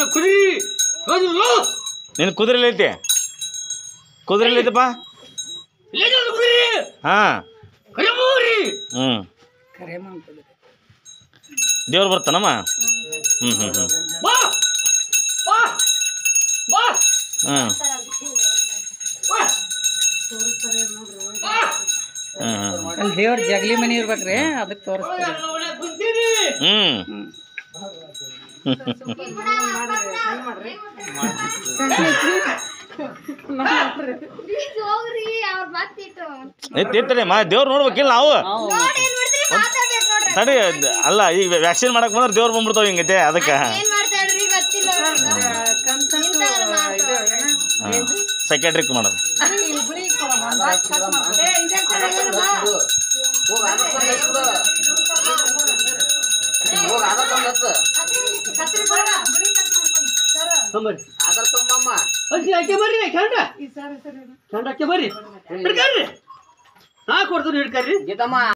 ಕುರಿ ಹೋದ್ರು ನಿನ್ನ ಕುದುರೆ ಐತಿ ಕುದುರೆ ಐತಪ್ಪ ಇಲ್ಲೇ ಕುರಿ ಹಾಂ ಕರಿಮೂರಿ ಹ್ಞೂ ದೇವ್ರು ಬರ್ತಾನಮ್ಮ ಹ್ಞೂ ಹ್ಞೂ ಹ್ಞೂ ಬಾ ಬಾ ಬಾ ಹ್ಞೂ ಬಾ ಬಾ ಹ್ಞೂ ಹ್ಞೂ ಅಲ್ಲಿ ದೇವ್ರ ಜಗಲಿ ಮನಿ ಇರ್ಬೇಕ್ರಿ ಅದಕ್ಕೆ ತೋರಿಸ್ತಾರೆ ಒಳ್ಳೆ ಕುಂತೀನಿ ಹ್ಞೂ ಪ್ಲೀಸ್ ಹೋಗ್ರಿ ಅವ್ರ ಮಾತಿಟ್ಟು ಎತ್ತಿ ಎತ್ತರಿ ಮಾ ದೇವ್ರು ನೋಡ್ಬೇಕಿಲ್ಲ ನಾವು ನೋಡಿ ಏನ್ ಮಾಡ್ತೀರಿ ಮಾತಾಡ್ಬೇಕು ನೋಡ್ರಿ ತಡಿ ಅಲ್ಲ ಈಗ ವ್ಯಾಕ್ಸಿನ್ ಮಾಡಕ್ ಬಂದ್ರೆ ದೇವ್ರು ಬಂದ್ಬಿಡ್ತಾವ ಹಿಂಗೈತೆ ಅದಕ್ಕೆ ಏನ್ ಮಾಡ್ತಾ ಇದ್ರಿ ಗೊತ್ತಿಲ್ಲ ಅವ್ರಿಗೆ. ಇಂಥವ್ರು ಮಾಡ್ತಾರೆ. ಸೈಕ್ಯಾಟ್ರಿಕ್ ಮಾಡೋದು ಏ, injection ಹಾಕೋದು ಬಾ. ಕತ್ರಿ ಕೊಡ. ಸಂಬರಿ ಅಜ್ಜಿ ಆಕೆ ಬರ್ರಿ ಕೆಂಡ ಕೆಂಡ ಆಕೆ ಬರ್ರಿ ಹಿಡ್ಕರ್ರಿ ಹಾ ಕೊಡ್ತೀನಿ ಹಿಡ್ಕರ್ರಿ